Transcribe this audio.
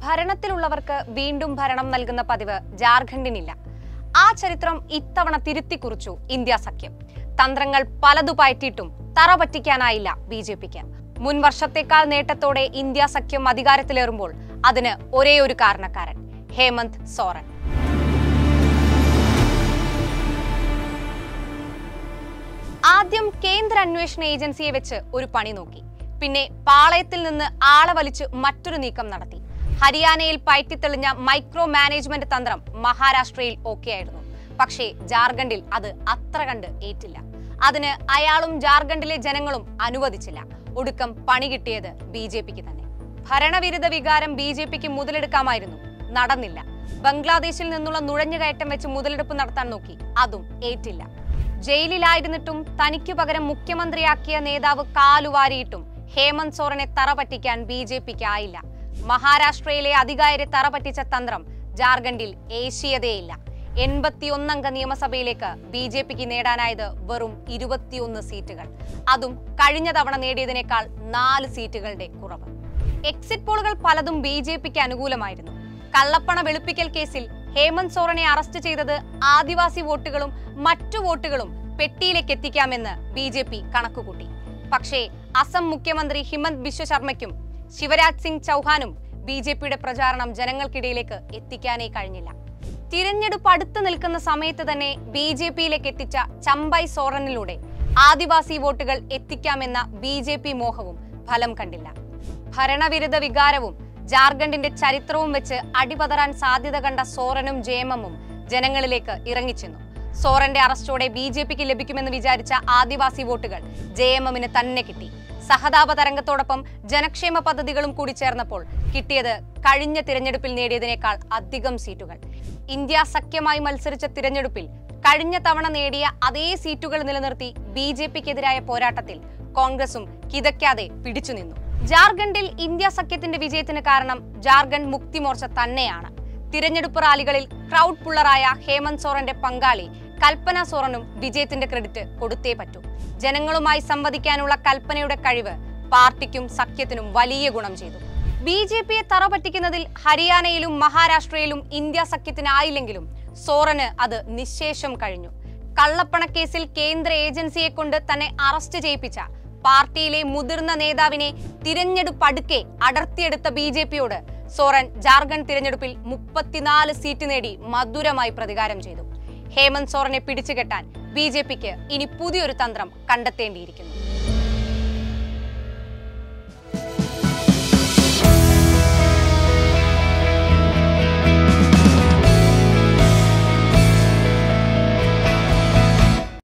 ഭരണത്തിലുള്ളവർക്ക് വീണ്ടും ഭരണം നൽകുന്ന പതിവ് ജാർഖണ്ഡിനില്ല ആ ചരിത്രം ഇത്തവണ തിരുത്തിക്കുറിച്ചു ഇന്ത്യ സഖ്യം തന്ത്രങ്ങൾ പലതു പയറ്റിയിട്ടും തറ പറ്റിക്കാനായില്ല ബി ജെ പിക്ക് മുൻ വർഷത്തേക്കാൾ നേട്ടത്തോടെ ഇന്ത്യ സഖ്യം അധികാരത്തിലേറുമ്പോൾ അതിന് ഒരേ ഒരു കാരണക്കാരൻ ഹേമന്ത് സോറൻ ആദ്യം കേന്ദ്ര അന്വേഷണ ഏജൻസിയെ വെച്ച് ഒരു പണി നോക്കി പിന്നെ പാളയത്തിൽ നിന്ന് ആളെ വലിച്ച് മറ്റൊരു നീക്കം നടത്തി ഹരിയാനയിൽ പയറ്റിത്തെളിഞ്ഞ മൈക്രോ മാനേജ്മെന്റ് തന്ത്രം മഹാരാഷ്ട്രയിൽ ഓക്കെ ആയിരുന്നു പക്ഷേ ജാർഖണ്ഡിൽ അത് അത്ര കണ്ട് ഏറ്റില്ല അതിന് അയാളും ജാർഖണ്ഡിലെ ജനങ്ങളും അനുവദിച്ചില്ല ഒടുക്കം പണി കിട്ടിയത് ബി ജെ പിക്ക് തന്നെ ഭരണവിരുദ്ധ വികാരം ബി ജെ പിക്ക് മുതലെടുക്കാമായിരുന്നു നടന്നില്ല ബംഗ്ലാദേശിൽ നിന്നുള്ള നുഴഞ്ഞുകയറ്റം വെച്ച് മുതലെടുപ്പ് നടത്താൻ നോക്കി അതും ഏറ്റില്ല ജയിലിലായിരുന്നിട്ടും തനിക്കു പകരം മുഖ്യമന്ത്രിയാക്കിയ നേതാവ് കാലുവാരിയിട്ടും ഹേമന്ത് സോറനെ തറ പറ്റിക്കാൻ ബി ജെ പിക്ക് ആയില്ല മഹാരാഷ്ട്രയിലെ അധികാരെ തറ പറ്റിച്ച തന്ത്രം ജാർഖണ്ഡിൽ ഏഷ്യതേയില്ല എൺപത്തിയൊന്നംഗ നിയമസഭയിലേക്ക് ബി ജെ പിക്ക് നേടാനായത് വെറും ഇരുപത്തിയൊന്ന് സീറ്റുകൾ അതും കഴിഞ്ഞ തവണ നേടിയതിനേക്കാൾ നാല് സീറ്റുകളുടെ കുറവ് എക്സിറ്റ് പോളുകൾ പലതും ബി ജെ പിക്ക് അനുകൂലമായിരുന്നു കള്ളപ്പണ വെളുപ്പിക്കൽ കേസിൽ ഹേമന്ത് സോറനെ അറസ്റ്റ് ചെയ്തത് ആദിവാസി വോട്ടുകളും മറ്റു വോട്ടുകളും പെട്ടിയിലേക്ക് എത്തിക്കാമെന്ന് ബി ജെ പി കണക്കുകൂട്ടി പക്ഷേ അസം മുഖ്യമന്ത്രി ഹിമന്ത് ബിശ്വ ശർമ്മയ്ക്കും ശിവരാജ് സിംഗ് ചൗഹാനും ബി ജെ പിയുടെ പ്രചാരണം ജനങ്ങൾക്കിടയിലേക്ക് എത്തിക്കാനേ കഴിഞ്ഞില്ല തിരഞ്ഞെടുപ്പ് അടുത്ത് നിൽക്കുന്ന സമയത്ത് തന്നെ ബി ജെ പിയിലേക്ക് എത്തിച്ച ചമ്പൈ സോറനിലൂടെ ആദിവാസി വോട്ടുകൾ എത്തിക്കാമെന്ന ബി ജെ പി മോഹവും ഫലം കണ്ടില്ല ഭരണവിരുദ്ധ വികാരവും ജാർഖണ്ഡിന്റെ ചരിത്രവും വെച്ച് അടിപതറാൻ സാധ്യത കണ്ട സോറനും ജേമമും ജനങ്ങളിലേക്ക് ഇറങ്ങിച്ചെന്നു സോറന്റെ അറസ്റ്റോടെ ബി ജെ പിക്ക് ലഭിക്കുമെന്ന് വിചാരിച്ച ആദിവാസി വോട്ടുകൾ ജെ എം എമ്മിന് തന്നെ കിട്ടി സഹതാപ തരംഗത്തോടൊപ്പം ജനക്ഷേമ പദ്ധതികളും കൂടി ചേർന്നപ്പോൾ കിട്ടിയത് കഴിഞ്ഞ തിരഞ്ഞെടുപ്പിൽ നേടിയതിനേക്കാൾ അധികം സീറ്റുകൾ ഇന്ത്യ സഖ്യമായി മത്സരിച്ച തിരഞ്ഞെടുപ്പിൽ കഴിഞ്ഞ തവണ നേടിയ അതേ സീറ്റുകൾ നിലനിർത്തി ബി ജെ പിക്കെതിരായ പോരാട്ടത്തിൽ കോൺഗ്രസും കിതയ്ക്കാതെ പിടിച്ചുനിന്നു ജാർഖണ്ഡിൽ ഇന്ത്യ സഖ്യത്തിന്റെ വിജയത്തിന് കാരണം ജാർഖണ്ഡ് മുക്തി മോർച്ച തന്നെയാണ് തിരഞ്ഞെടുപ്പ് റാലികളിൽ ക്രൗഡ് പുള്ളറായ ഹേമന്ത് സോറന്റെ പങ്കാളി കൽപ്പന സോറനും വിജയത്തിന്റെ ക്രെഡിറ്റ് കൊടുത്തേ പറ്റൂ ജനങ്ങളുമായി സംവദിക്കാനുള്ള കൽപ്പനയുടെ കഴിവ് പാർട്ടിക്കും സഖ്യത്തിനും വലിയ ഗുണം ചെയ്തു ബി ജെ പിയെ തറ പറ്റിക്കുന്നതിൽ ഹരിയാനയിലും മഹാരാഷ്ട്രയിലും ഇന്ത്യ സഖ്യത്തിനായില്ലെങ്കിലും സോറന് അത് നിശേഷം കഴിഞ്ഞു കള്ളപ്പണക്കേസിൽ കേന്ദ്ര ഏജൻസിയെ കൊണ്ട് തന്നെ അറസ്റ്റ് ചെയ്യിപ്പിച്ച പാർട്ടിയിലെ മുതിർന്ന നേതാവിനെ തിരഞ്ഞെടുപ്പടുക്കെ അടർത്തിയെടുത്ത ബി ജെ പിയോട് സോറൻ ജാർഖണ്ഡ് തിരഞ്ഞെടുപ്പിൽ മുപ്പത്തിനാല് സീറ്റ് നേടി മധുരമായി പ്രതികാരം ചെയ്തു ഹേമന്ത് സോറനെ പിടിച്ചുകെട്ടാൻ ബി ജെ പിക്ക് ഇനി പുതിയൊരു തന്ത്രം കണ്ടെത്തേണ്ടിയിരിക്കുന്നു